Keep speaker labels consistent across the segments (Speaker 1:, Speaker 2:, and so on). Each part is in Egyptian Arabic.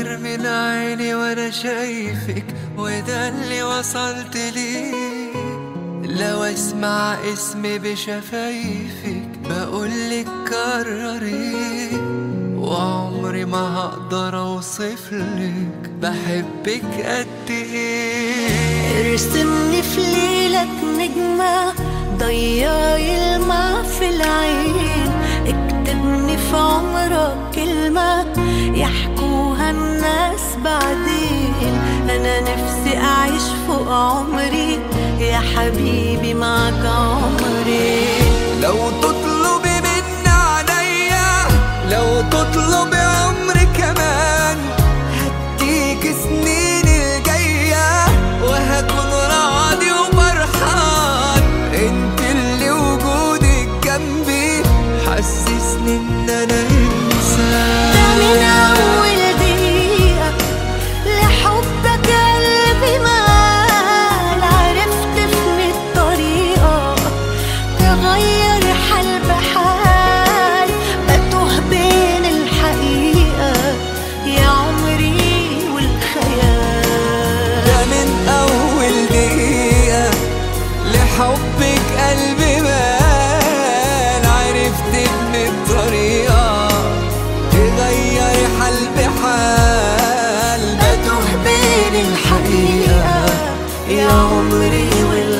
Speaker 1: نار من عيني وانا شايفك وده اللي وصلت ليه لو اسمع اسمي بشفايفك بقولك كرري وعمري ما هقدر اوصفلك بحبك قد ايه
Speaker 2: ارسمني في ليلك نجمة ضيعي الماء في العين اكتبني في عمرك كلمة يحكوها الناس بعدين انا نفسي اعيش فوق عمري يا حبيبي معك عمري
Speaker 1: لو تطلبي مني عليا لو تطلبي عمري كمان هديك سنين الجاية وهكون راضي وفرحان انت اللي وجودك جنبي حسسني ان انا
Speaker 2: ده من
Speaker 1: انسان
Speaker 2: أول دقيقة لحبك قلبي مال عرفت في مية طريقة تغير حال بحال بتوه بين الحقيقة يا عمري والخيال
Speaker 1: ده من أول دقيقة لحبك قلبي مال عرفت إن الطريقة تغير حال بحال
Speaker 2: بتوه بين الحقيقة يا عمري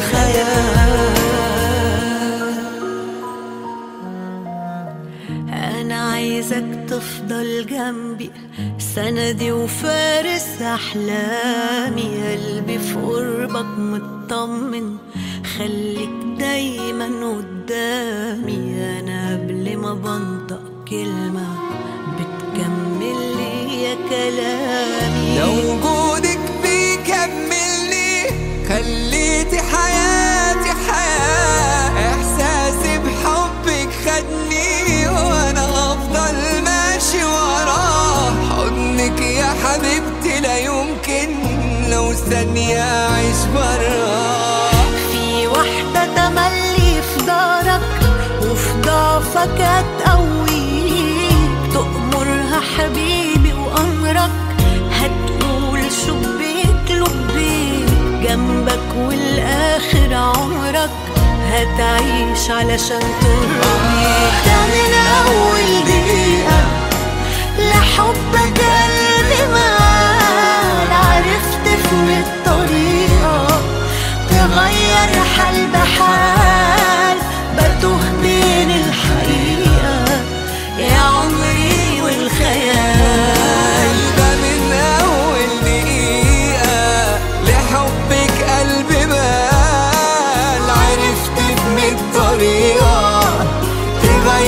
Speaker 2: والخيال أنا عايزك تفضل جنبي سندي وفارس أحلامي قلبي في قربك مطمن خليك دايما قدامي أنا قبل ما بنطق كلمة بتكمل لي يا كلامي
Speaker 1: لو وجودك بيكملني خليتي حياتي حياة إحساسي بحبك خدني وأنا هفضل ماشي وراه حضنك يا حبيبتي لا يمكن لو ثانية أعيش براه
Speaker 2: في واحدة تملي في دارك وفي ضعفك هتقويك تأمرها حبيبي وأمرك هتقول شبيك لبيك جنبك والآخر عمرك هتعيش علشان ترضيك ده من أول دقيقة لحبك قلبي مال عرفت في الطريقة تغير حال بحال بتوه بين الحقيقة يا عمري والخيال
Speaker 1: ده من أول دقيقة لحبك قلبي بال عرفت بمية طريقة تغير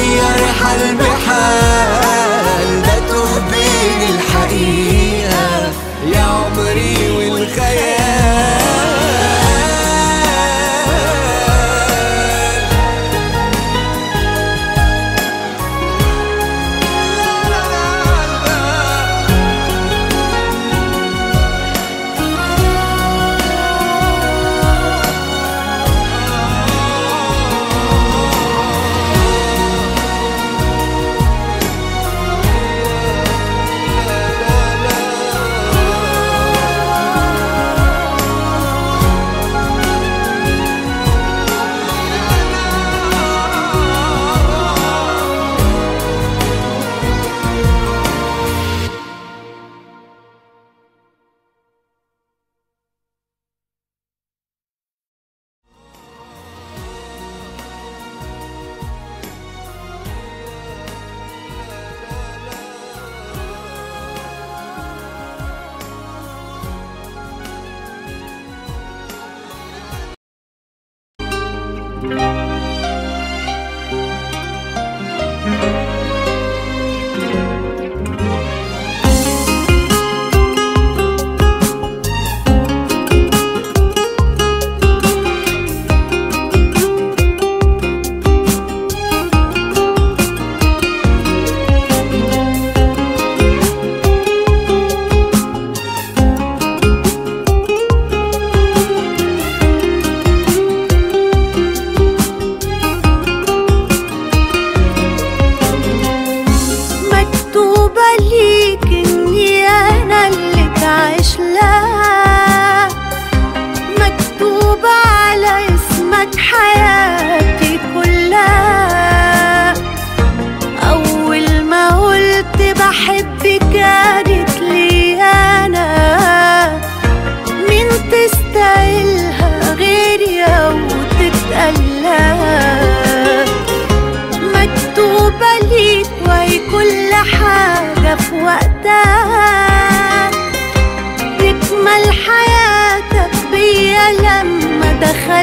Speaker 2: حياتي كلها أول ما قلت بحبك كانت لي أنا مين تستاهلها غيري أو تتقلها مكتوبة ليك وهي كل حاجة في وقتها تكمل حياتك بيا لما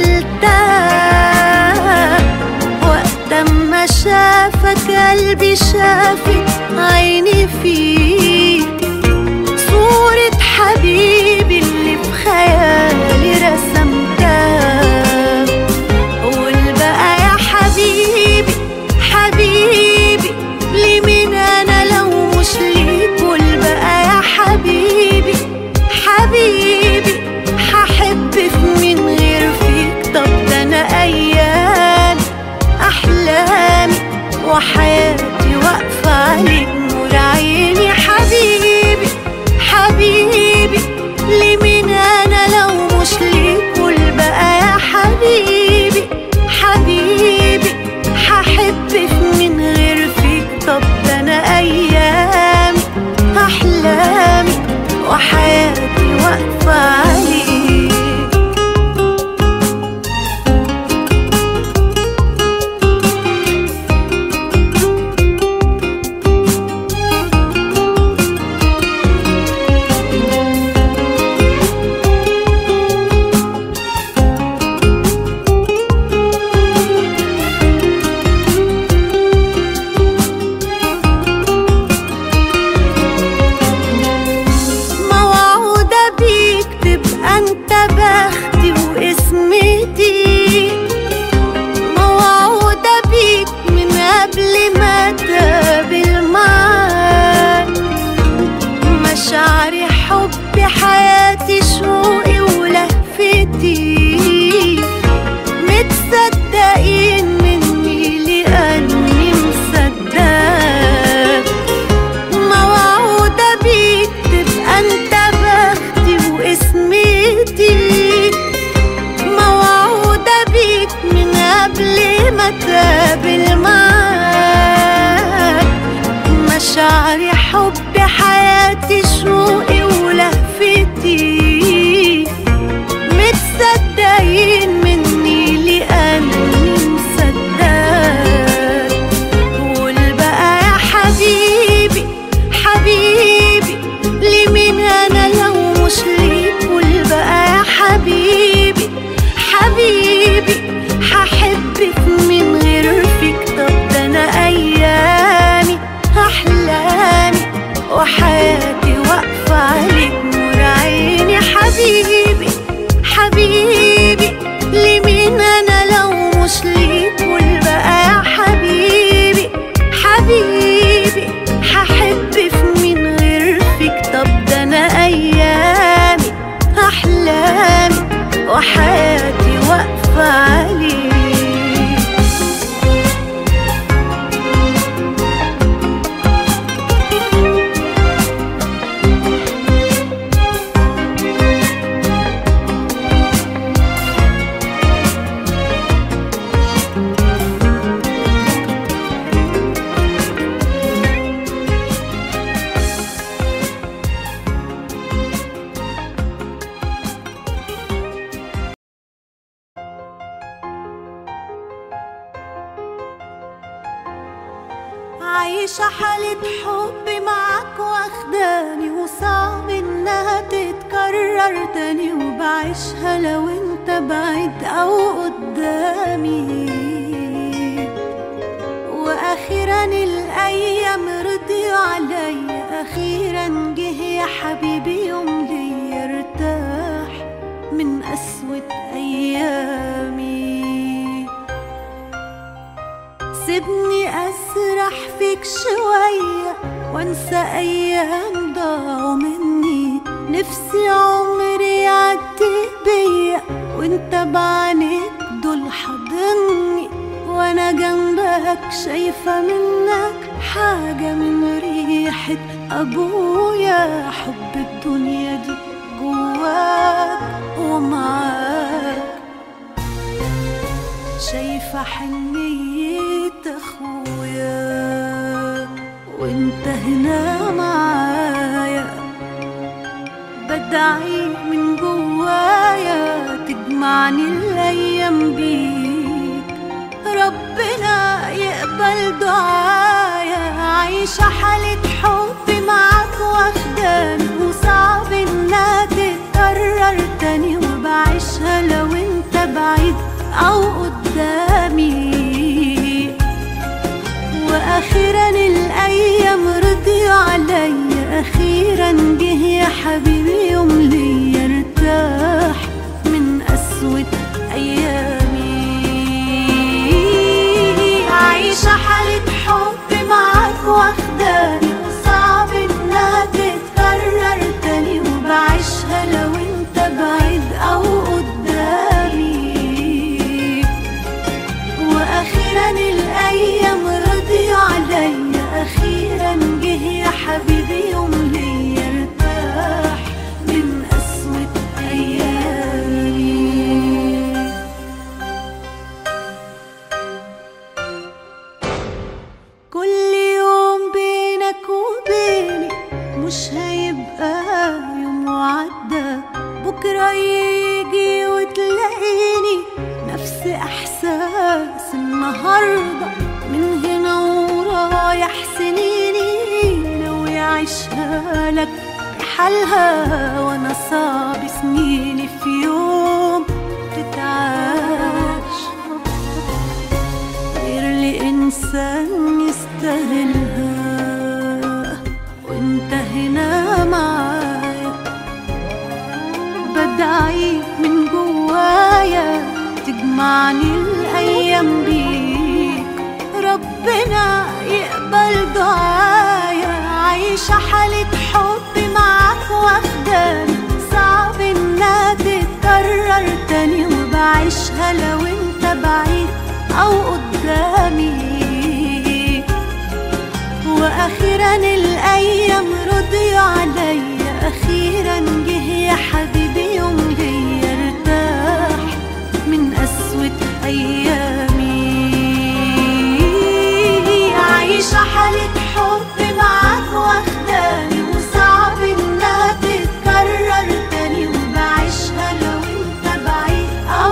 Speaker 2: دخلتها وقت ما شافك قلبي شافك عيني فيك صورة حبيبي اللي في خيالي رسمتها قول بقى يا حبيبي حبيبي ليه مين انا لو مش ليك قول بقى يا حبيبي حبيبي هحب في مين غير فيك طب ده انا ايام احلامي وحياتي واقفه عليك نور عيني حبيبي حبيبي ليه مين انا لو مش ليك قول بقى يا حبيبي حبيبي هحب في مين غير فيك طب ده انا ايامي احلامي وحياتي واقفه عليك موعودة بيك تبقى انت بختي واسمتي موعودة بيك من قبل ما تقابل معاك مشاعري حبي حياتي شوقي ولهفتي متصدقين مني لأني مصدقك موعودة بيك تبقى انت بختي واسمتي موعودة بيك من قبل ما تقابل معاك مشاعري حبي حياتي شوقي ولهفتي متصدقين مني لأني مصدقك قول بقى يا حبيبي حبيبي ليه مين انا لو مش ليك قول بقى يا حبيبي حبيبي هحب في مين غير فيك طب ده انا ايامي احلامي وحياتي واقفه عليك نور عيني حبيبي حبيبي ليه مين انا لو مش ليك قول بقى يا حبيبي حبيبي هحب في مين غير فيك طب ده انا ايامي احلامي وحياتي واقفه عليك عايشة حالة حب معاك واخداني وصعب انها تتكرر تاني وبعيشها لو انت بعيد او قدامي واخيرا الايام رضيوا عليا اخيرا جه يا حبيبي يوم لي ارتاح من قسوة ايامي سيبني اسرح فيك شوية وانسى ايام ضاعوا مني نفسي عمري يعدي بيا وانت بعينيك دول حاضني وانا جنبك شايفة منك حاجة من ريحة ابويا حب الدنيا دي جواك ومعاك شايفة حنية اخويا وانت هنا معايا بدعي من جوايا تجمعني الايام بيك ربنا يقبل دعايا عايشة حالة حب معاك واخداني وصعب انها تتكرر تاني وبعيشها لو انت بعيد او قدامي واخيرا الايام رضيوا عليا اخيرا جه يا حبيبي يوم ليا ارتاح من قسوة ايامي عايشة حالة حب معاك واخداني وصعب انها تتكرر تاني وبعيشها لو انت بعيد او قدامي واخيرا الايام رضيوا عليا اخيرا جه يا حبيبي يوم ليا ارتاح من قسوة ايامي كل يوم بينك وبيني مش هيبقى يوم وعدى بكرة يجي وتلاقيني نفس إحساس النهاردة من هنا ورايح سنيني ناوي أعيشها لك بحالها وأنا صعب سنيني في يوم تتعاش غير لإنسان يستاهلها وانت هنا معايا بدعي من جوايا تجمعني الأيام بيك ربنا يقبل دعايا عايشة حالة حب معاك واخداني صعب انها تتكرر تاني وبعيشها لو انت بعيد او قدامي واخيرا الايام رضيوا عليا اخيرا جه يا حبيبي يوم ليا ارتاح من قسوة ايامي عايشة حالة حب معاك واخداني وصعب انها تتكرر تاني وبعيشها لو انت بعيد او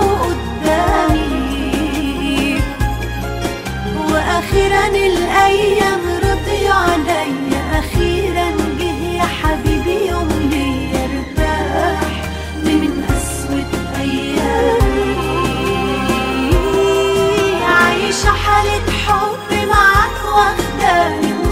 Speaker 2: قدامي واخيرا الايام رضيوا عليا اخيرا جه يا حبيبي يوم ليا ارتاح من قسوة ايامي عايشة حالة حب معاك واخداني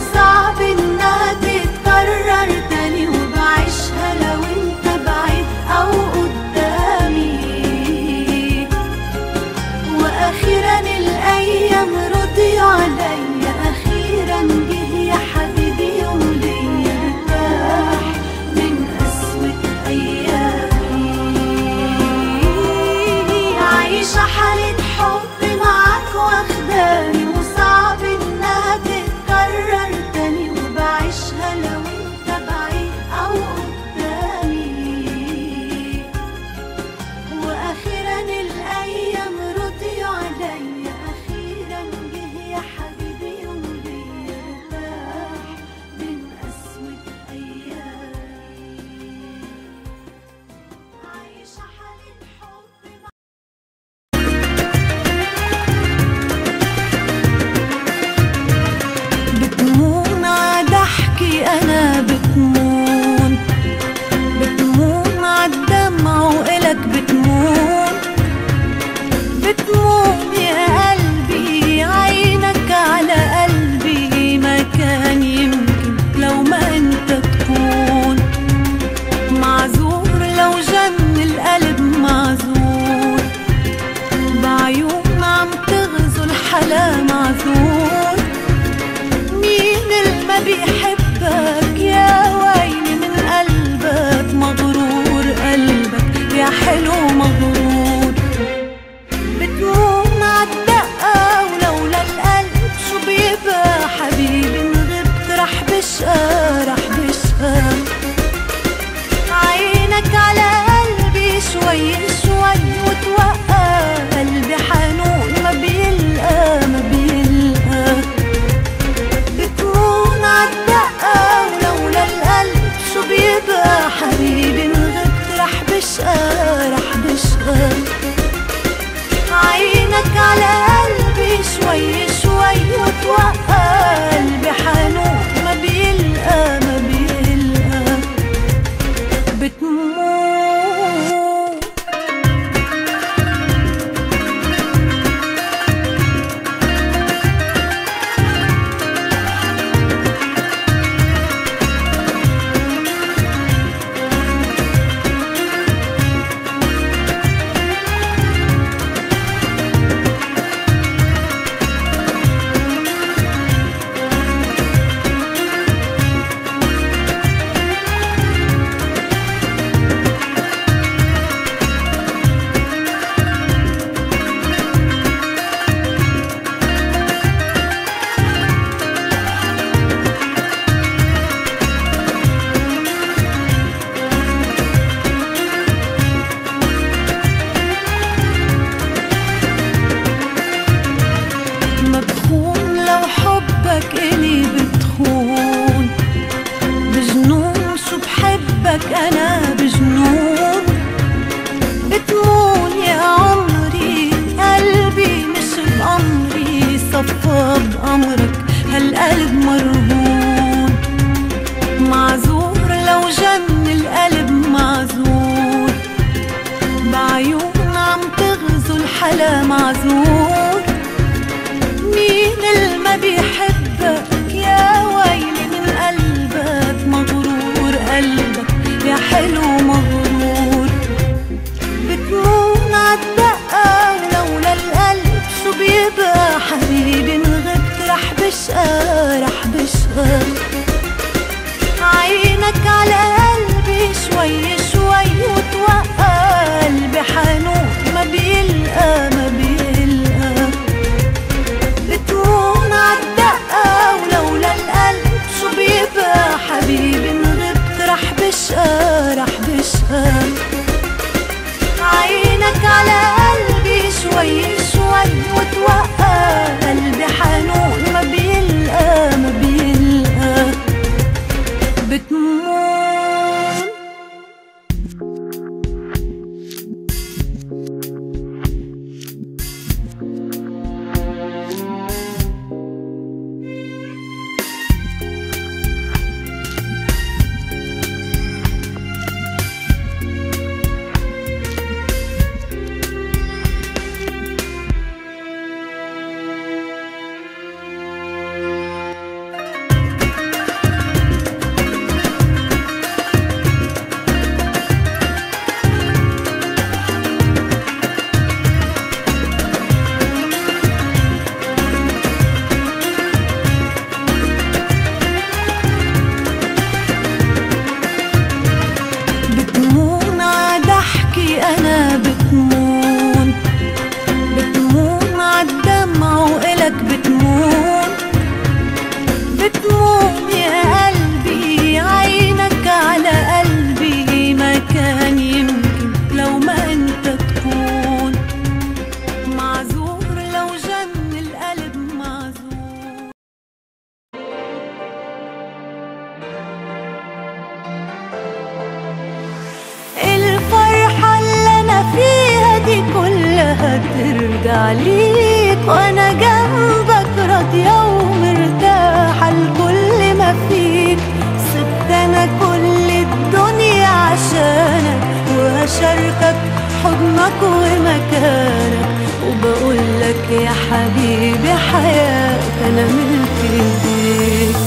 Speaker 2: بشقى رح بشقى عينك على قلبي شوي شوي وتوقع قلبي حنون ما بيلقى ما بيلقى بتمون عالدقة ولولا القلب شو بيبقى حبيبي إن غبت رح بشقى رح بشقى عينك على قلبي شوي شوي وتوقع قلبي حنون ما بيلقى ما بيلقى بتمون بتمون عاد احكي انا بتمون بتمون عالدمع والك بتمون بتمون يا قلبي عينك على قلبي ما كان يمكن لو ما انت تكون معذور لو جن القلب معذور الفرحة اللي أنا فيها دي كلها ترجع ليك وأنا جنبك راضية ومرتاحة لكل ما فيك سبت أنا كل الدنيا عشانك وهشاركك حضنك ومكانك وبقولك يا حبيبي حياتي أنا ملك إيديك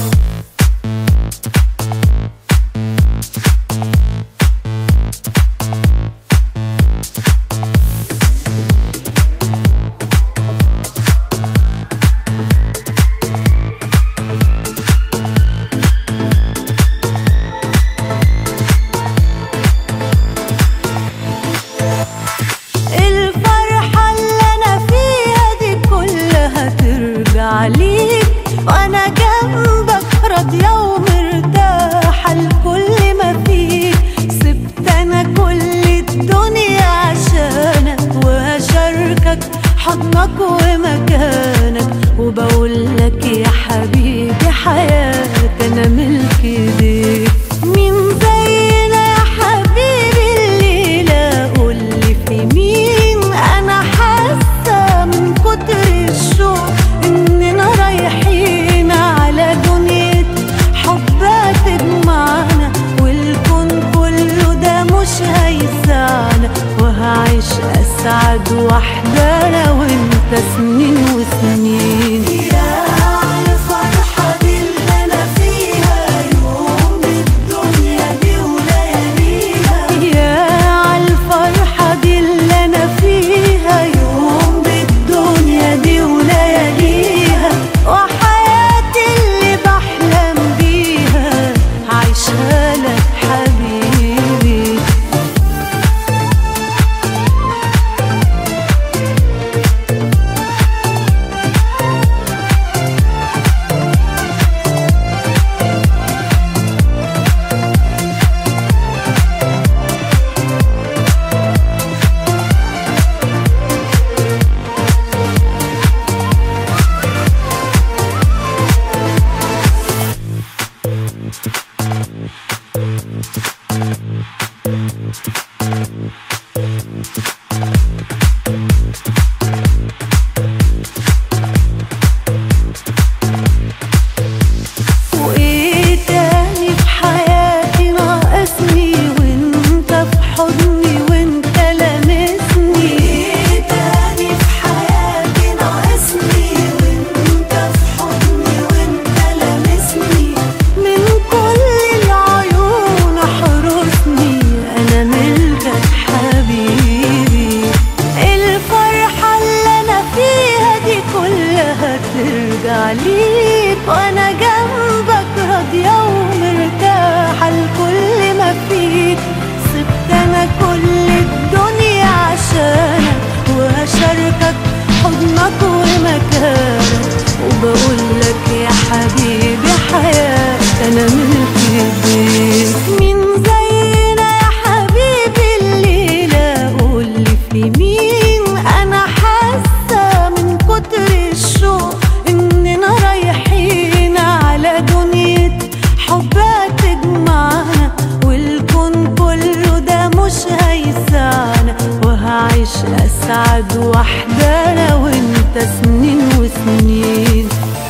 Speaker 2: حضنك ومكانك وبقول لك يا حبيبي حياتي انا ملك ايديك مين زينا يا حبيبي الليلة قولي في مين انا حاسة من كتر الشوق اننا رايحين على دنيا حبها تجمعنا والكون كله ده مش هيسعنا وهعيش اسعد واحدة انا وانت سنين وسنين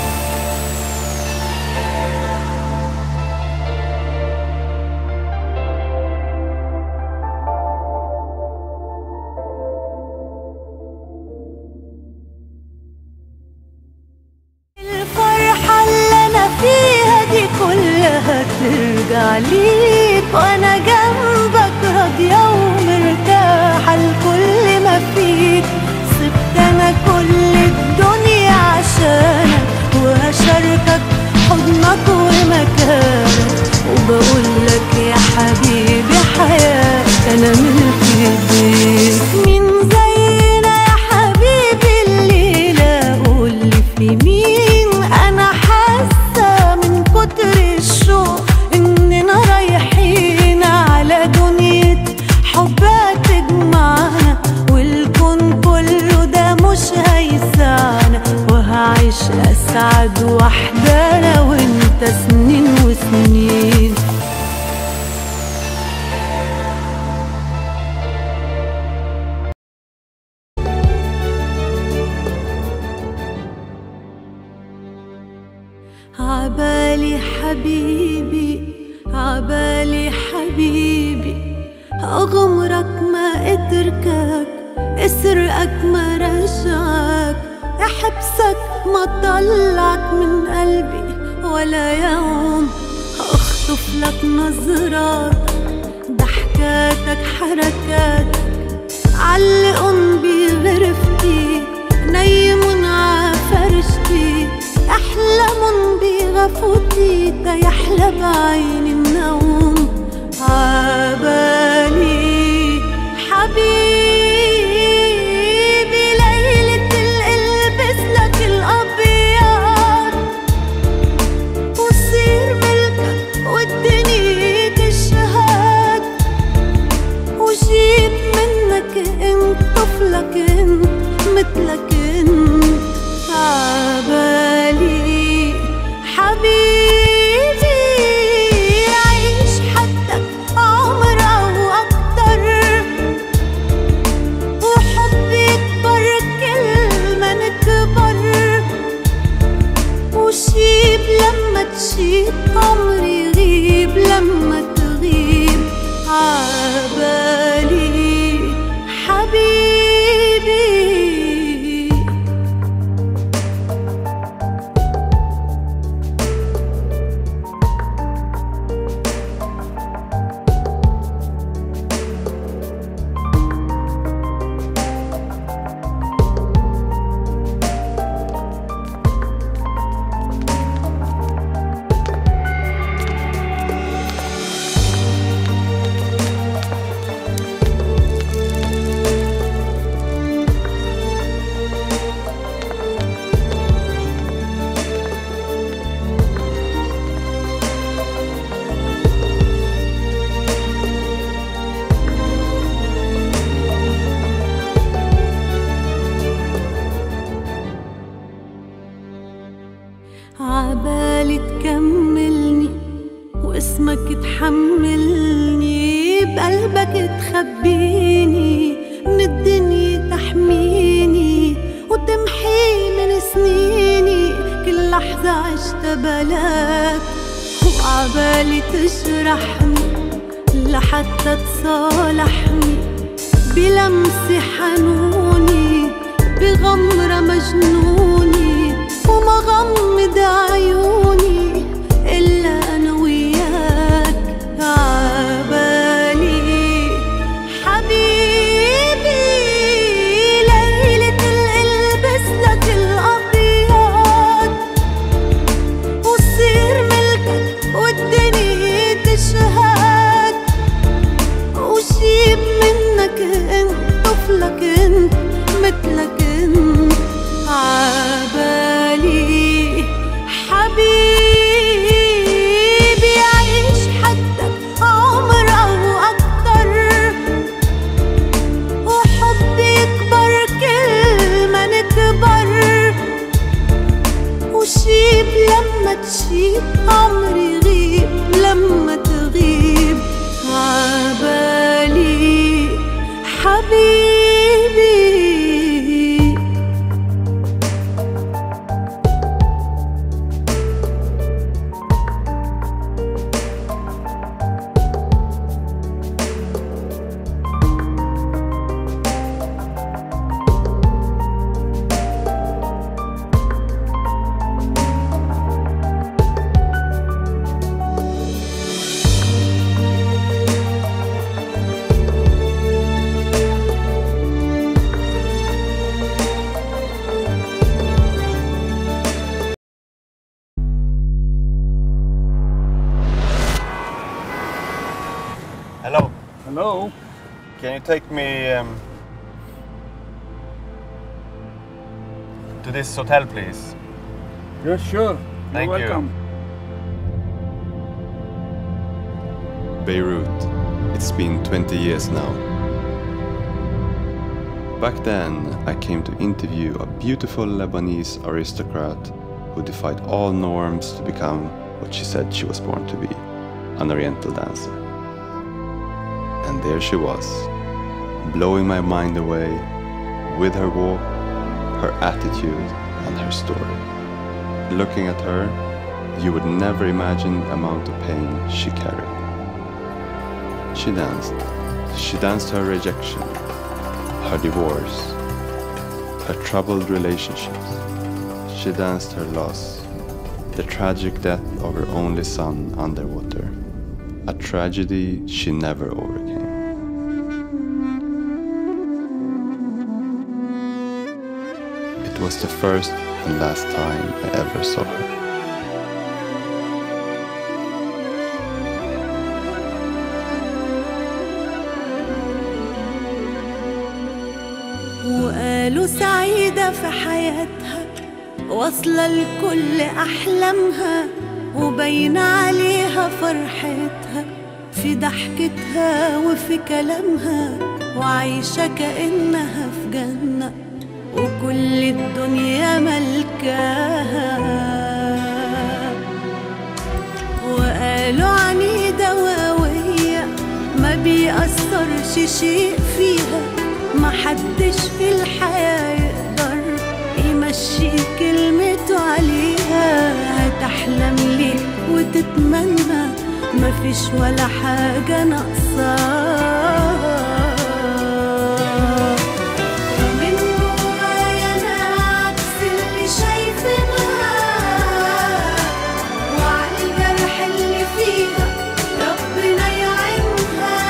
Speaker 2: الفرحة اللي أنا فيها دي كلها ترجع ليك وأنا جنبك راضية ومرتاحة لكل ما فيك سبت أنا كل الدنيا عشانك وهشاركك حضنك ومكانك وبقول لك يا حبيبي حياتي أنا ملك ايديك مين زينا يا حبيبي الليلة قولي في مين أنا حاسة من كتر الشوق إننا رايحين على دنيا حبها تجمعنا والكون كله ده مش هيسعنا وهعيش أسعد واحدة أنا وأنت سنين وسنين عبالي حبيبي عبالي حبيبي أغمرك ما أتركك أسرقك ما رجعك أحبسك ما طلعك من قلبي ولا يوم أخطف لك نظرات ضحكاتك حركاتك علقن بغرفتي نيمن عفرشتي احلمن بغفوتي تيحلى بعيني النوم عبالي حبيبي ليلة القلبس لك الأبيض وصير ملكك والدنيا تشهد وجيب منك انت طفلك انت مثلك انت عبالي حبيبي عيش حدك عمر او اكتر وحبي يكبر كل ما نكبر وشيب لما تشيب عمري يغيب لما تغيب عبالي حبيبي عبالي تكملني واسمك تحملني بقلبك تخبيني من الدنيا تحميني وتمحي من سنيني كل لحظة عشت بلاك وعبالي تجرحني لحتى تصالحني بلمسة حنوني بغمرة مجنوني وما غمض عيوني إلا أنا وياك عبالي حبيبي ليلة القلبس لك الأبيض وصير ملكك والدنيا تشهد وجيب منك انت طفلك انت مثلك انت لما تشيب عمري يغيب لما تغيب عبالي حبيبي
Speaker 3: Hello.
Speaker 4: Hello.
Speaker 3: Can you take me um, to this hotel, please?
Speaker 4: Yeah, sure.
Speaker 3: Thank
Speaker 4: You're
Speaker 3: you.
Speaker 4: welcome.
Speaker 5: Beirut. It's been 20 years now. Back then, I came to interview a beautiful Lebanese aristocrat who defied all norms to become what she said she was born to be an Oriental dancer. And there she was, blowing my mind away with her walk, her attitude, and her story. Looking at her, you would never imagine the amount of pain she carried. She danced. She danced her rejection, her divorce, her troubled relationships. She danced her loss, the tragic death of her only son underwater, a tragedy she never overcame. It was the first and last time I ever saw her.
Speaker 2: وقالوا سعيدة في حياتها واصلة لكل أحلامها وبين عليها فرحتها في ضحكتها وفي كلامها وعايشة كأنها في جنة وكل الدنيا ملكاها وقالوا عنيدة وقوية ما بيأثرش شيء فيها محدش في الحياة يقدر يمشي كلمته عليها هتحلم ليه وتتمنى مفيش ولا حاجة ناقصاها ومن جوايا أنا عكس اللي شايفينها وعلى الجرح اللي فيها ربنا يعينها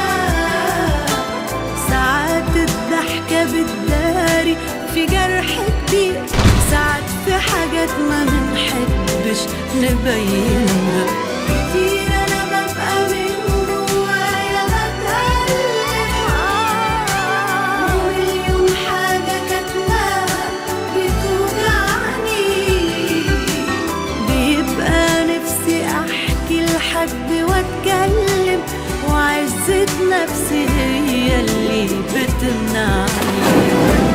Speaker 2: ساعات الضحكة بتداري في جرح كبير ساعات في حاجات ما بنحبش نبينها كتير أنا ببقى من جوايا بتألم آه ومليون حاجة كاتماها بتوجعني بيبقى نفسي احكي لحد واتكلم وعزة نفسي هي اللي بتمنعني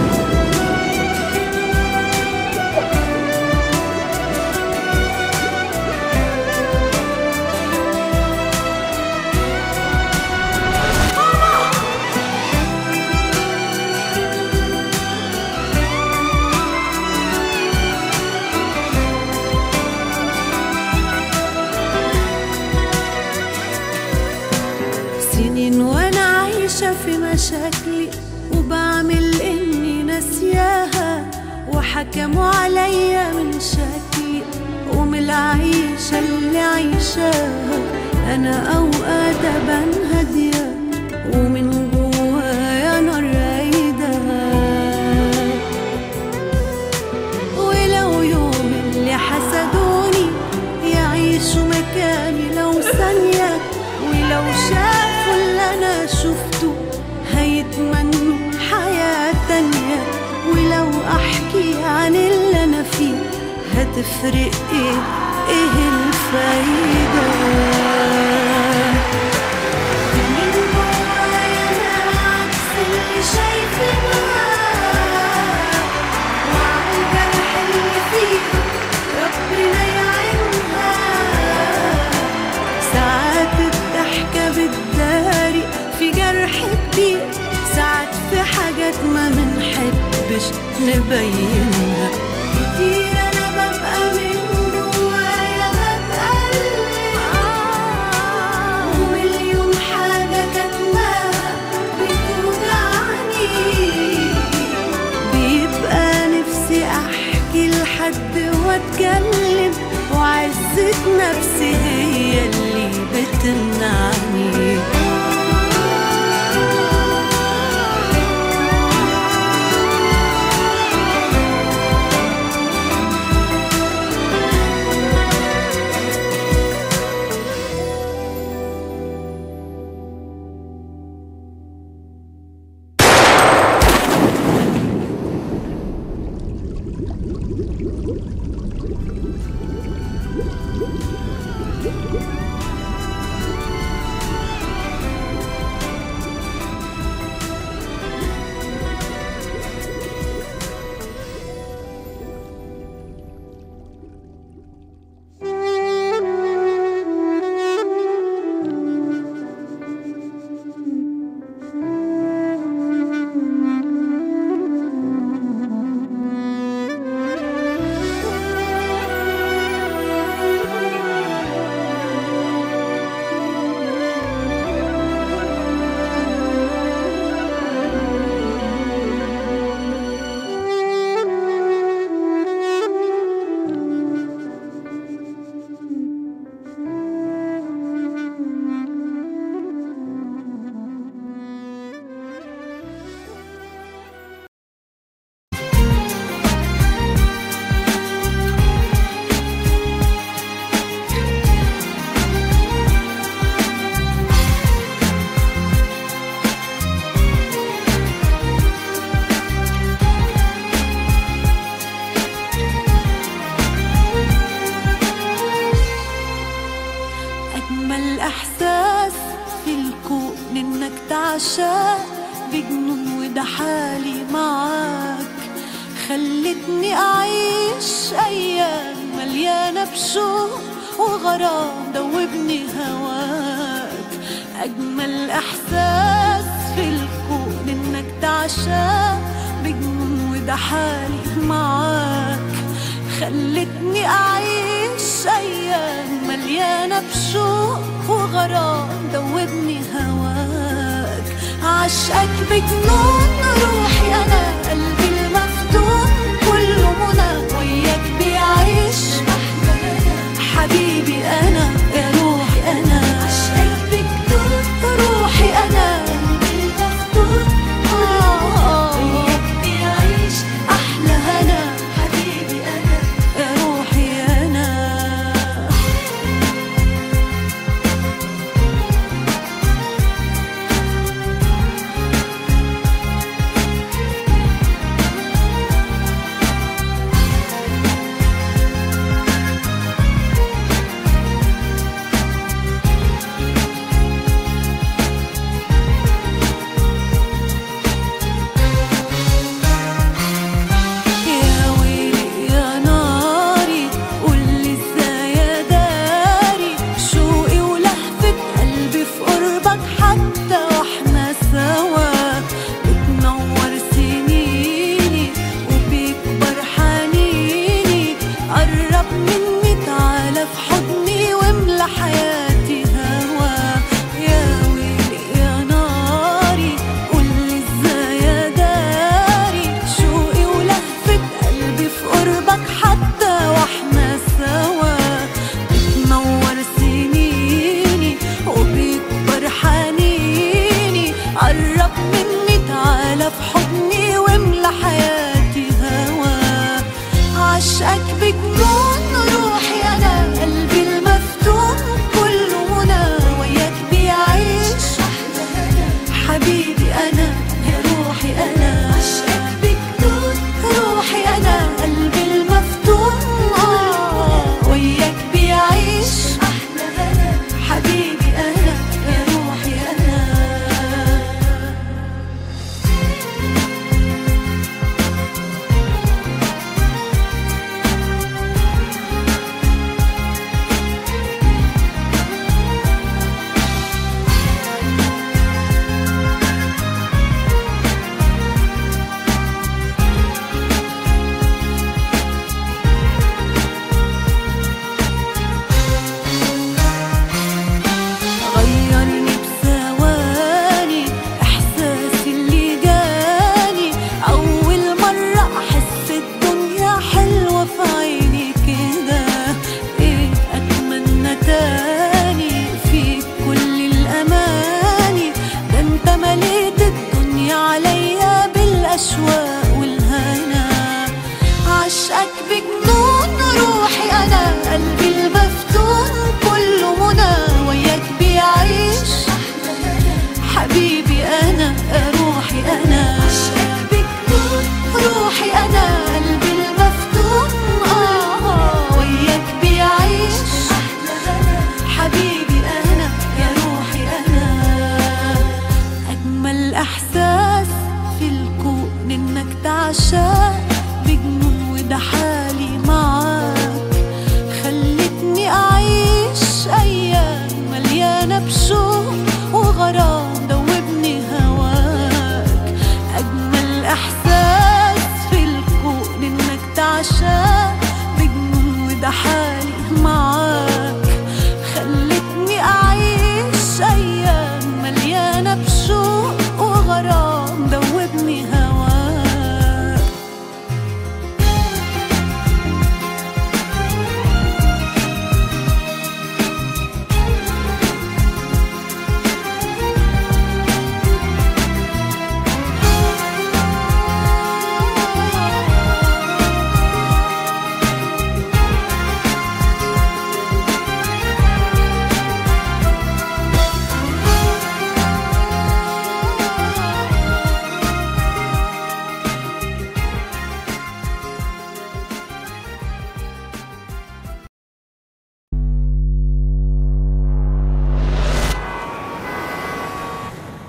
Speaker 2: سنين وانا عايشة في مشاكلي وبعمل اني ناسياها وحكموا عليا من شكلي ومن العيشة اللي عايشاها انا اوقات ابان هادية ومن جوايا نار رايدة ولو يوم اللي حسدوني يعيشوا مكاني لو ثانية ولو شافوا اللي أنا شفته هيتمنوا حياة تانية ولو أحكي عن اللي أنا فيه هتفرق إيه إيه الفايدة من جوايا أنا عكس اللي شايفينها وعلى الجرح اللي فيه ربنا يعينها نبينها كتير انا ببقى من جوايا بتقلب ومليون حاجة كاتماها بتوجعني بيبقى نفسي احكي لحد واتكلم وعزة نفسي هي اللي بتمنعني أجمل إحساس في الكون إنك تعشق بجنون وده حالي معاك خلتني أعيش أيام مليانة بشوق وغرام دوبني هواك أجمل إحساس في الكون إنك تعشق بجنون وده حالي معاك خلتني أعيش أيام مليانة بشوق وغرام دوبني هواك عشقك بجنون روحي أنا قلبي المفتون كله منى وياك بيعيش حبيبي أنا يا روحي أنا عشقك بجنون روحي أنا قلبي المفتون وياك بيعيش أحلى هنا حبيبي أنا يا روحي أنا يا ويلي يا ناري قولي ازاي يا داري شوقي ولهفة قلبي في قربك حتى واحنا سوا بتنور سنيني وبيكبر حنيني قرب مني تعالى في حضني واملى حياتي هوا يا ويلي يا ناري قولي ازاي يا داري شوقي ولهفة قلبي في قربك حتى واحنا سوا بتنور سنيني وبيكبر حنيني قرب مني تعالى في حضني واملى حياتي هوا عشقك بجنون روحي انا قلبي المفتون كل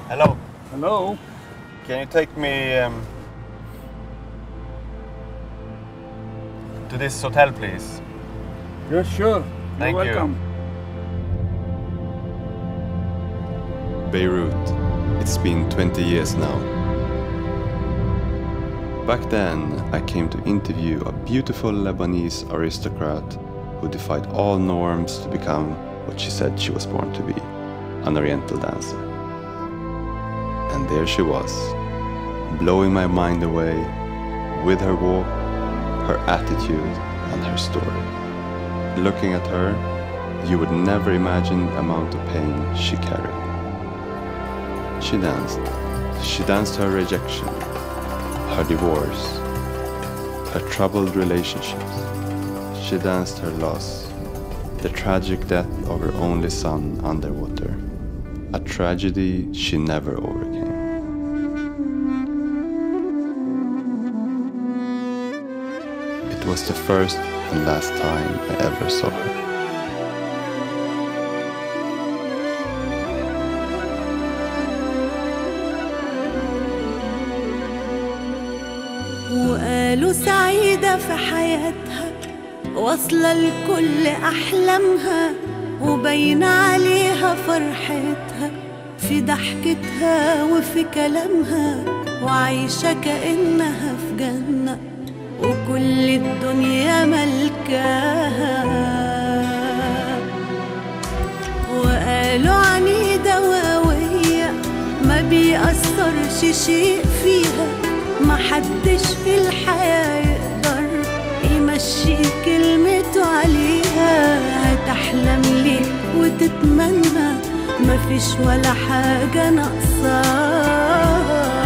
Speaker 3: Hello.
Speaker 4: Hello.
Speaker 3: Can you take me um, to this hotel, please?
Speaker 4: Yeah, sure.
Speaker 3: Thank
Speaker 4: You're
Speaker 3: you.
Speaker 4: welcome.
Speaker 5: Beirut. It's been 20 years now. Back then, I came to interview a beautiful Lebanese aristocrat who defied all norms to become what she said she was born to be an Oriental dancer. And there she was, blowing my mind away with her walk, her attitude, and her story. Looking at her, you would never imagine the amount of pain she carried. She danced. She danced her rejection, her divorce, her troubled relationships. She danced her loss, the tragic death of her only son underwater, a tragedy she never overcame. It was the first and last time I ever saw her.
Speaker 2: وقالوا سعيدة في حياتها واصلة لكل أحلامها وبين عليها فرحتها في ضحكتها وفي كلامها وعايشة كأنها في جنة وكل الدنيا ملكاها وقالوا عنيدة وقوية ما بيأثرش شيء فيها محدش في الحياة يقدر يمشي كلمته عليها هتحلم ليه وتتمنى مفيش ولا حاجة ناقصاها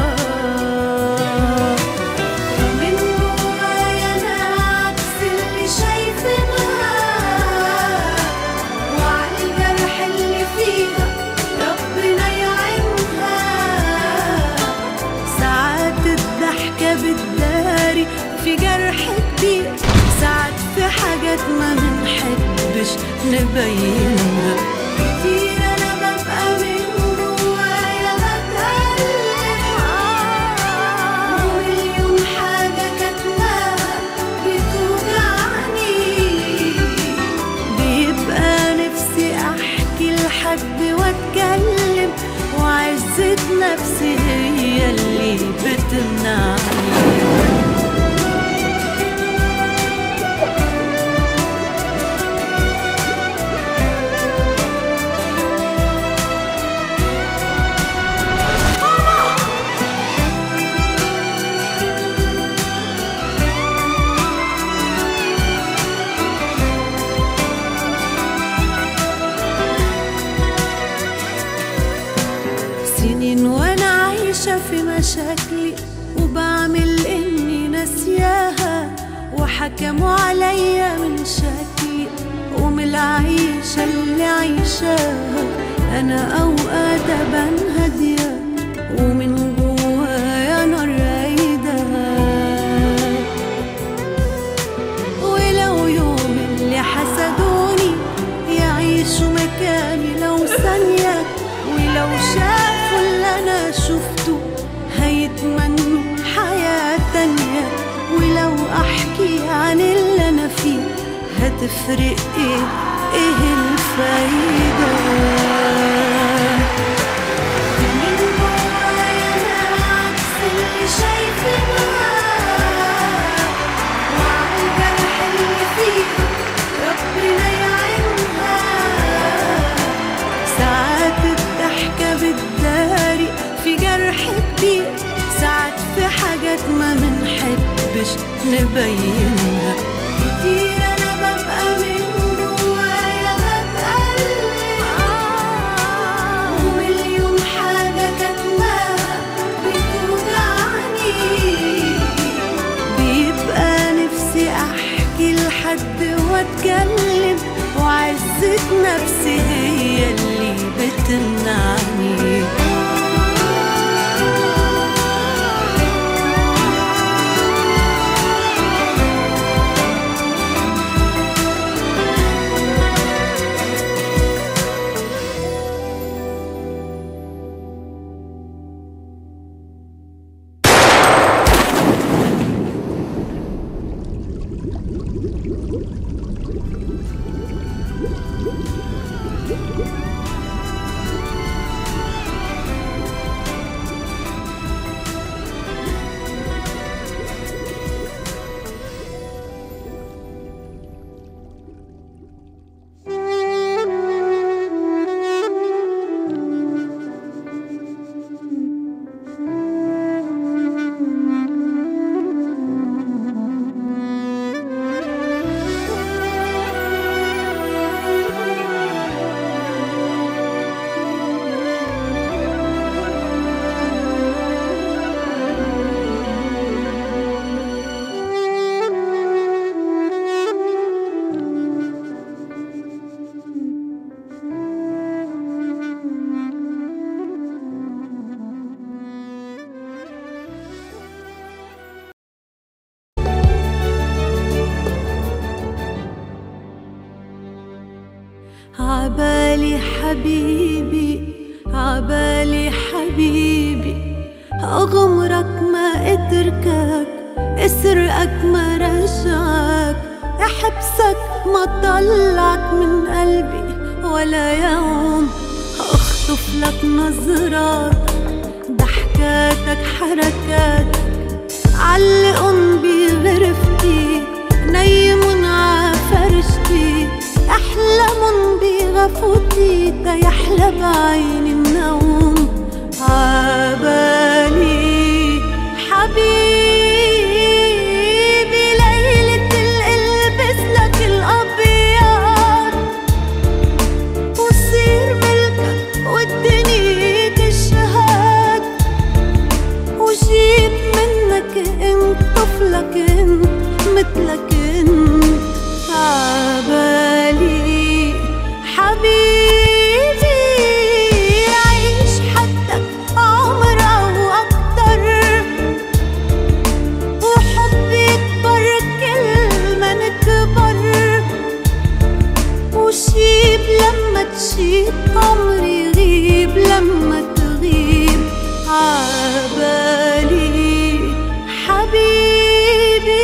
Speaker 2: من جوايا أنا عكس اللي شايفينها وعلى الجرح اللي فيها ربنا يعينها ساعات الضحكة بتداري في جرح كبير ساعات في حاجات ما بنحبش نبينها كتير أنا ببقى من جوايا بتألم ومليون حاجة كاتماها بتوجعني بيبقى نفسي احكي لحد واتكلم وعزة نفسي هي اللي بتمنعني سنين وانا عايشة في مشاكلي وبعمل اني ناسياها وحكموا عليا من شكلي ومن العيشة اللي عايشاها انا اوقات ابان هادية ومن جوايا نار رايدة ولو يوم اللي حسدوني يعيشوا مكاني لو ثانية ولو شافوا اللي أنا شفته هيتمنوا حياة تانية ولو أحكي عن اللي أنا فيه هتفرق إيه إيه الفايدة من جوايا أنا عكس اللي شايفينها وعلى الجرح اللي فيها ربنا يعينها ساعات الضحكة بتداري في جرح كبير ساعات في حاجات ما منحبش نبينها كتير أنا ببقى من جوايا بتألم ومليون حاجة كاتماها بتوجعني بيبقى نفسي احكي لحد واتكلم وعزة نفسي هي اللي بتمنعني عبالي حبيبي عبالي حبيبي أغمرك ما أتركك أسرقك ما رجعك أحبسك ما طلعك من قلبي ولا يوم أخطف لك نظرات ضحكاتك حركاتك علقن بغرفتي نيمن ع فرشتي احلمن بغفوتي تيحلى بعيني النوم عبالي حبيبي ليلة القلبس لك الأبيض وصير ملكك والدنيا تشهد وجيب منك انت طفلك انت مثلك انت عبالي حبيبي عيش حدك عمر او اكتر وحبي يكبر كل ما نكبر وشيب لما تشيب عمري يغيب لما تغيب عبالي حبيبي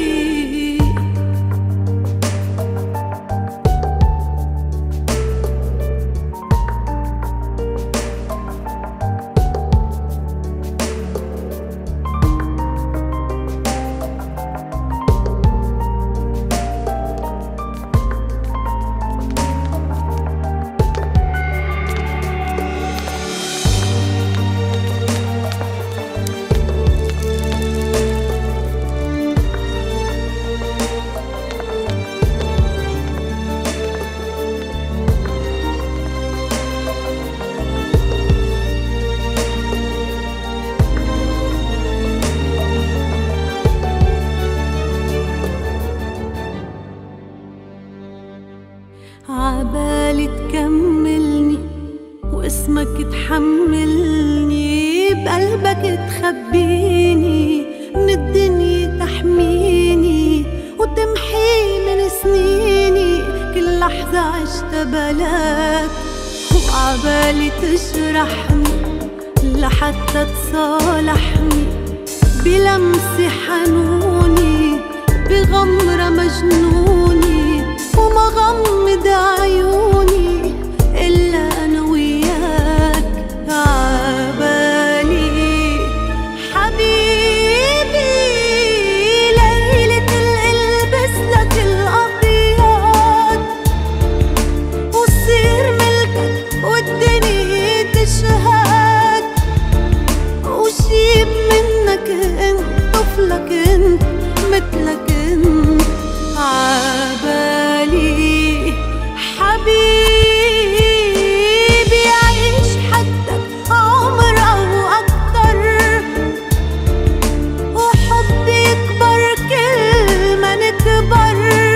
Speaker 2: عبالي تكملني واسمك تحملني بقلبك تخبيني من الدنيا تحميني وتمحي من سنيني كل لحظة عشت بلاك وعبالي تجرحني لحتى تصالحني بلمسة حنوني بغمرة مجنوني وما غمض عيوني إلا أنا وياك عبالي حبيبي ليلة القلبس لك الأبيض وصير ملكك والدنيا تشهد وجيب منك انت طفلك انت مثلك انت عبالي حبيبي عيش حدك عمر او اكتر وحبي يكبر كل ما نكبر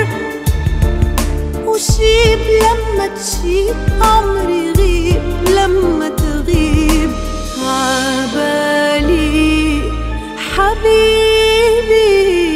Speaker 2: وشيب لما تشيب عمري يغيب لما تغيب عبالي حبيبي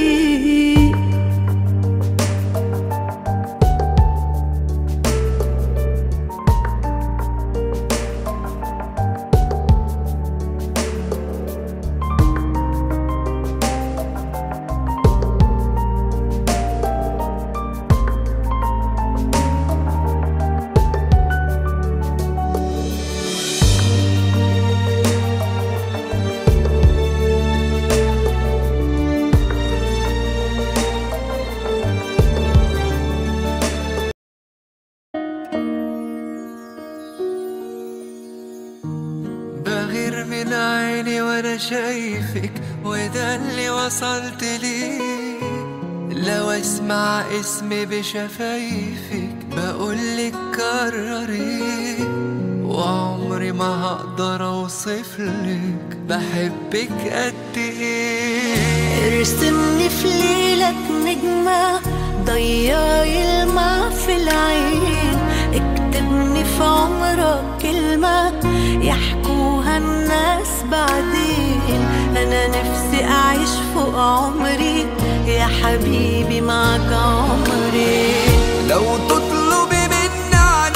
Speaker 1: بغير من عيني وانا شايفك وده اللي وصلت ليه لو اسمع اسمي بشفايفك بقولك كرري وعمري ما هقدر اوصفلك بحبك قد ايه
Speaker 2: ارسمني في ليلك نجمة ضيعي الماء في العين اكتبني في عمرك كلمة يحكوها الناس بعدين أنا نفسي أعيش فوق عمري يا حبيبي معك عمري
Speaker 1: لو تطلبي مني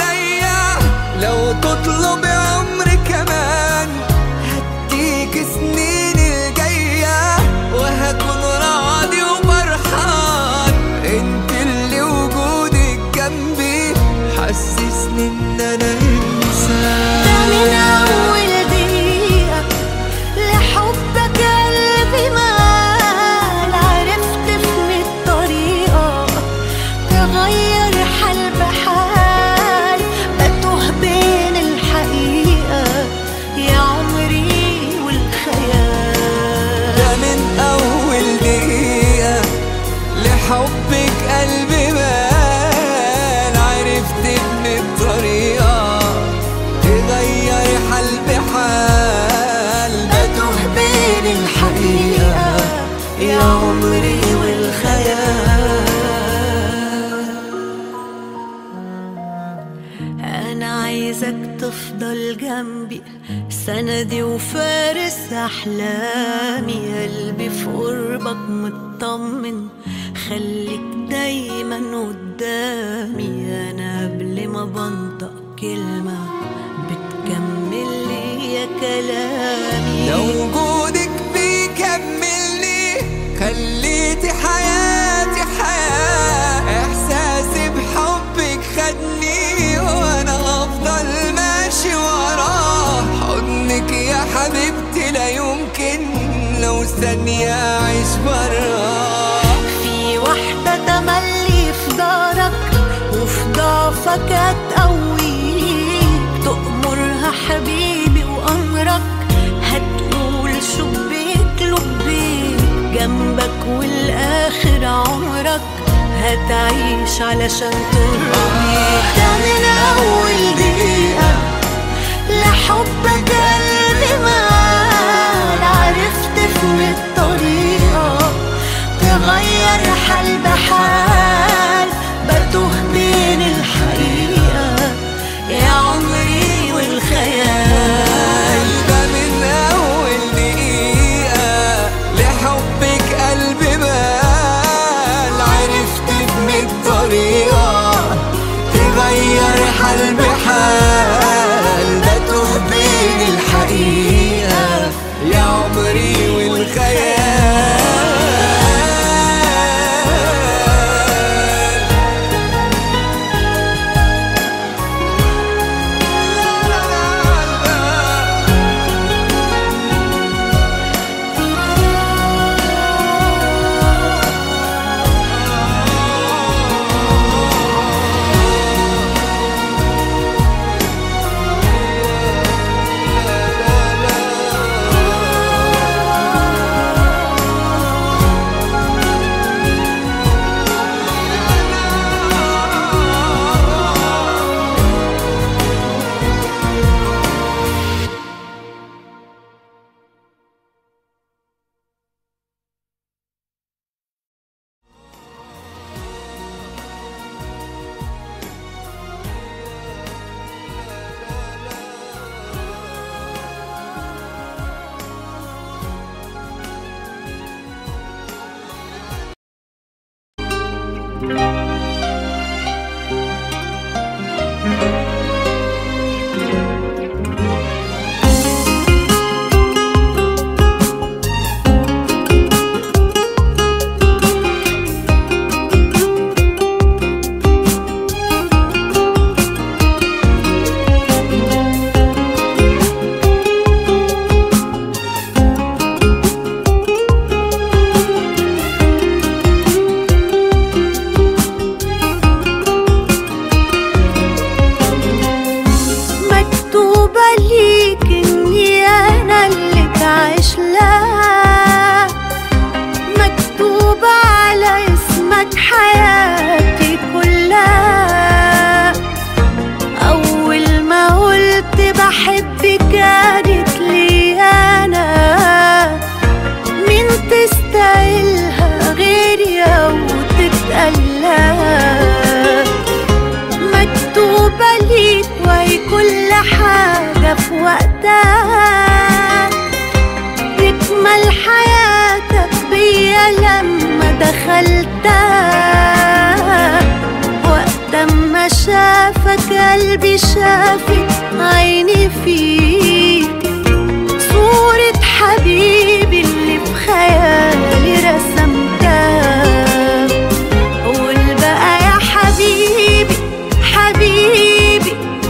Speaker 1: ان انا انسى
Speaker 2: ده من أول دقيقة لحبك قلبي مال عرفت في مية طريقة تغير حال بحال بتوه بين الحقيقة يا عمري والخيال
Speaker 1: ده من أول دقيقة لحبك قلبي بان عرفت إن الطريقة تغير حال بحال بتوه بين الحقيقة يا عمري والخيال
Speaker 2: أنا عايزك تفضل جنبي سندي وفارس أحلامي قلبي في قربك مطمن خليك دايما قدامي أنا قبل ما بنطق كلمة بتكمل لي يا كلامي
Speaker 1: لو وجودك بيكملني خليتي حياتي حياة إحساسي بحبك خدني وأنا هفضل ماشي وراه حضنك يا حبيبتي لا يمكن لو ثانية أعيش براه
Speaker 2: في واحدة تملي في دارك وفي ضعفك هتقويك تأمرها حبيبي وأمرك هتقول شبيك لبيك جنبك والآخر عمرك هتعيش علشان ترضيك ده من أول دقيقة لحبك قلبي مال عرفت في الطريقة تغير حال بحال بتوه بين الحقيقة يا عمري والخيال
Speaker 1: ده من أول دقيقة لحبك قلبي بال عرفت بمية طريقة تغير حال بحال بتوه بين الحقيقة يا عمري والخيال
Speaker 2: مكتوبة ليك إني أنا اللي تعيش لها مكتوبة على اسمك حياتي كلها أول ما قلت بحبك كانت لي أنا مين تستاهلها غيري أو تتقلها مكتوبة ليك وهي كل حاجة في وقتها تكمل حياتك بيا لما دخلتها وقت ما شافك قلبي شافك عيني فيك صورة حبيبي اللي في خيالي رسمتها قول بقى يا حبيبي حبيبي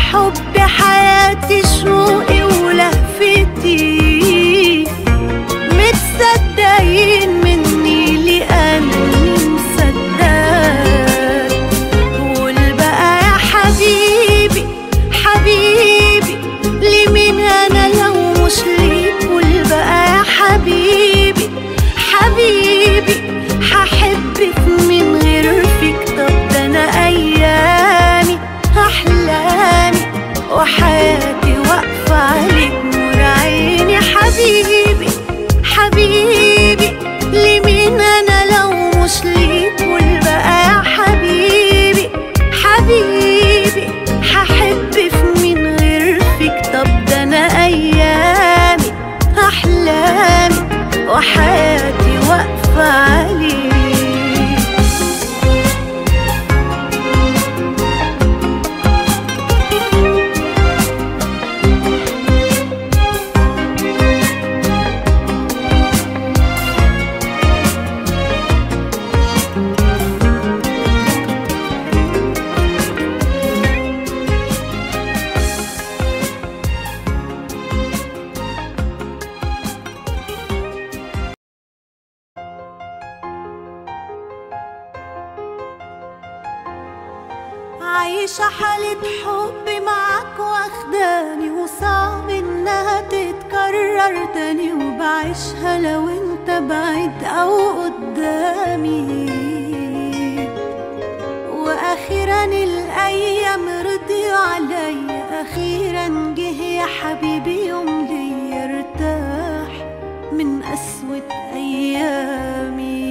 Speaker 2: حبي حياتي شوقي ولهفتي متصدقين مني لأني مصدق قول بقى يا حبيبي حبيبي لمين أنا لو مش ليك قول بقى يا حبيبي حبيبي هحبك من غير فيك طب ده أنا أيامي أحلامي وحياتي واقفة عليك نور عيني حبيبي حبيبي لمين أنا لو مش ليك قول بقى يا حبيبي حبيبي هحبك من غير فيك طب ده أنا أيامي أحلامي وحياتي واقفة عليك عايشة حالة حب معاك واخداني وصعب انها تتكرر تاني وبعيشها لو انت بعيد او قدامي واخيرا الايام رضيوا عليا اخيرا جه يا حبيبي يوم ليا ارتاح من قسوة ايامي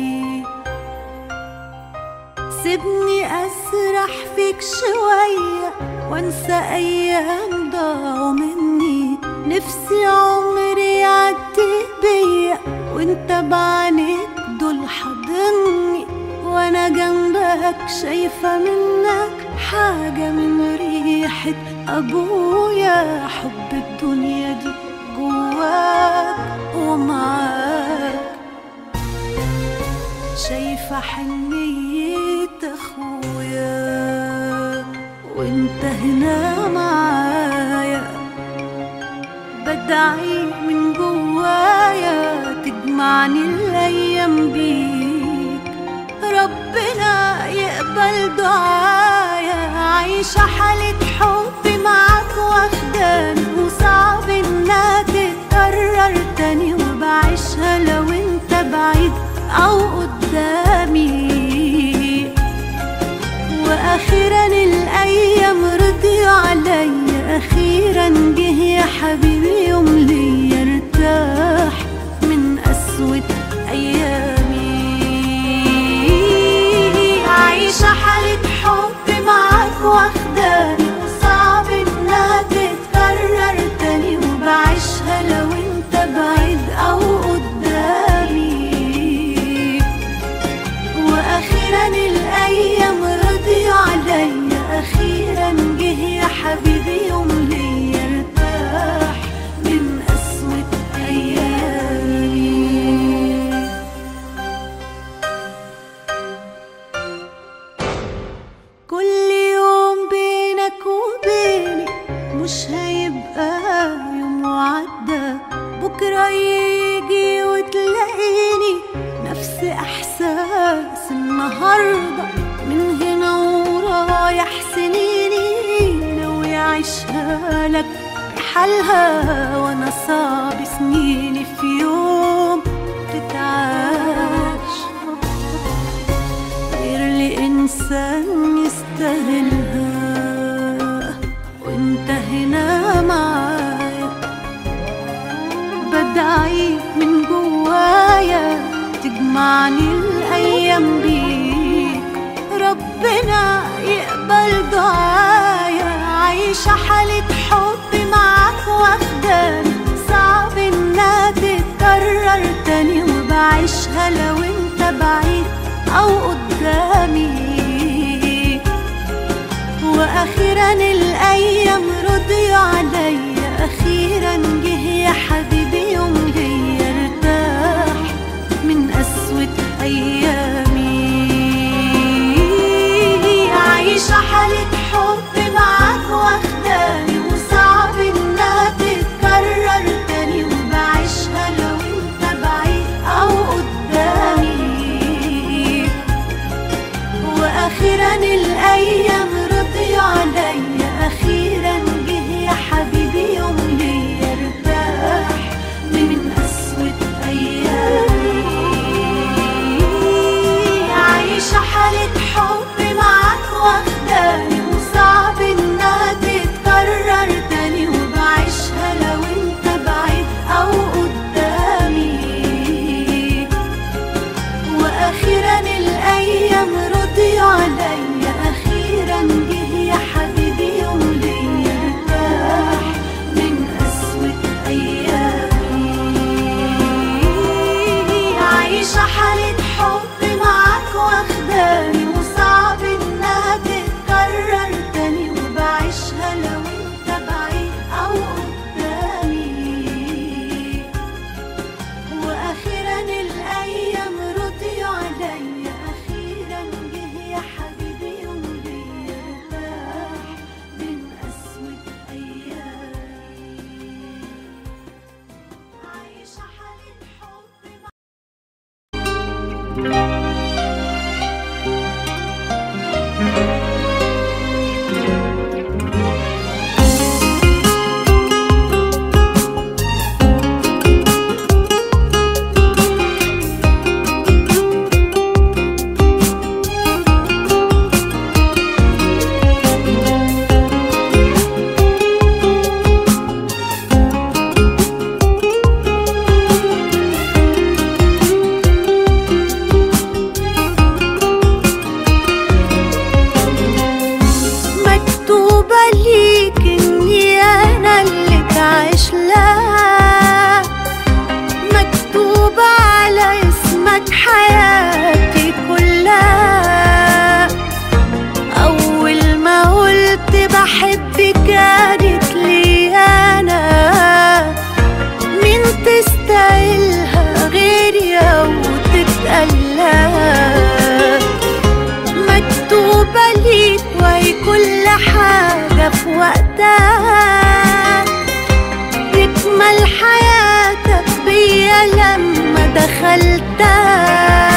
Speaker 2: سيبني اسرح فيك شوية وانسى ايام ضاعوا مني نفسي عمري يعدي بيا وانت بعينيك دول حاضني وانا جنبك شايفة منك حاجة من ريحة ابويا حب الدنيا دي جواك ومعاك شايفة حنية اخويا وانت هنا معايا بدعي من جوايا تجمعني الايام بيك ربنا يقبل دعايا عايشة حالة حب معاك واخداني وصعب انها تتكرر تاني وبعيشها لو انت بعيد او قدامي واخيرا الايام رضيوا عليا اخيرا جه يا حبيبي يوم ليا ارتاح من قسوة ايامي عايشة حالة حب معاك واخداني وصعب انها تتكرر تاني وبعيشها لو انت بعيد او قدامي واخيرا الايام رضيوا عليا اخيرا جه يا حبيبي يوم ليا ارتاح من قسوة ايامي كل يوم بينك وبيني مش هيبقى يوم وعدى بكرة يجي وتلاقيني نفس احساس النهاردة من هنا ورايح سنيني ناوي اعيشها لك بحالها وانا صعب سنيني في يوم تتعاش غير لإنسان يستاهلها وانت هنا معايا بدعي من جوايا تجمعني الأيام بيك ربنا يقبل دعايا عايشة حالة حب معاك واخداني صعب انها تتكرر تاني وبعيشها لو انت بعيد او قدامي واخيرا الايام رضيوا عليا اخيرا جه يا حبيبي يوم ليا ارتاح من قسوة ايامي عايشة حالة حب معاك واخدة وقتها تكمل حياتك بيا لما دخلتها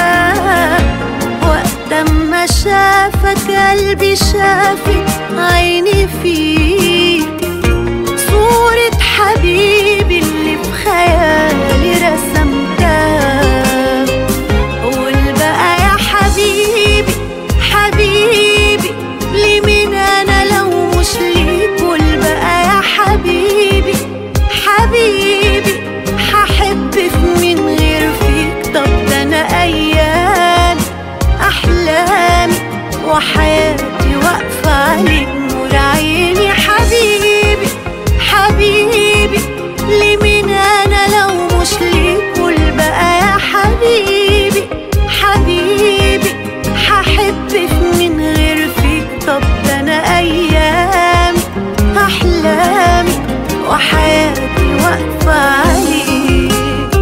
Speaker 2: وقت ما شافك قلبي شافك عيني فيك صورة حبيبي اللي بخيالي رسمتها قول بقى يا حبيبي حبيبي ليه مين انا لو مش ليك قول بقى يا حبيبي حبيبي هحب في مين غير فيك طب ده انا ايام احلامي وحياتي واقفه عليك نور عيني حبيبي حبيبي ليه مين انا لو مش ليك قول بقى يا حبيبي حبيبي هحب في مين غير فيك طب ده انا ايامي احلامي وحياتي واقفه عليك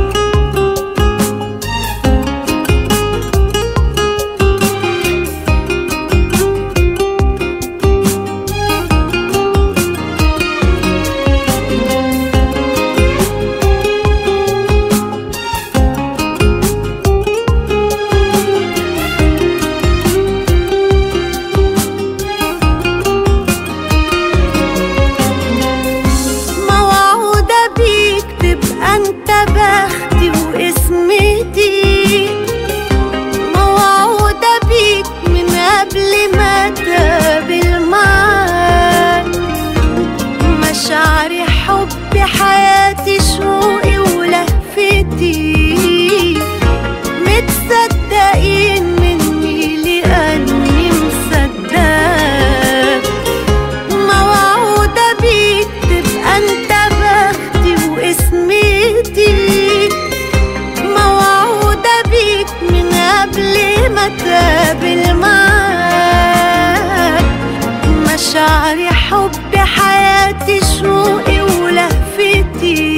Speaker 2: موعودة بيك تبقى انت بختي واسمتي موعودة بيك من قبل ما تقابل معاك مشاعري حبي حياتي شوقي ولهفتي متصدقين مني لأني مصدقك موعودة بيك تبقى انت بختي واسمتي موعودة بيك من قبل ما تقابل معاك مشاعري حبي حياتي شوقي ولهفتي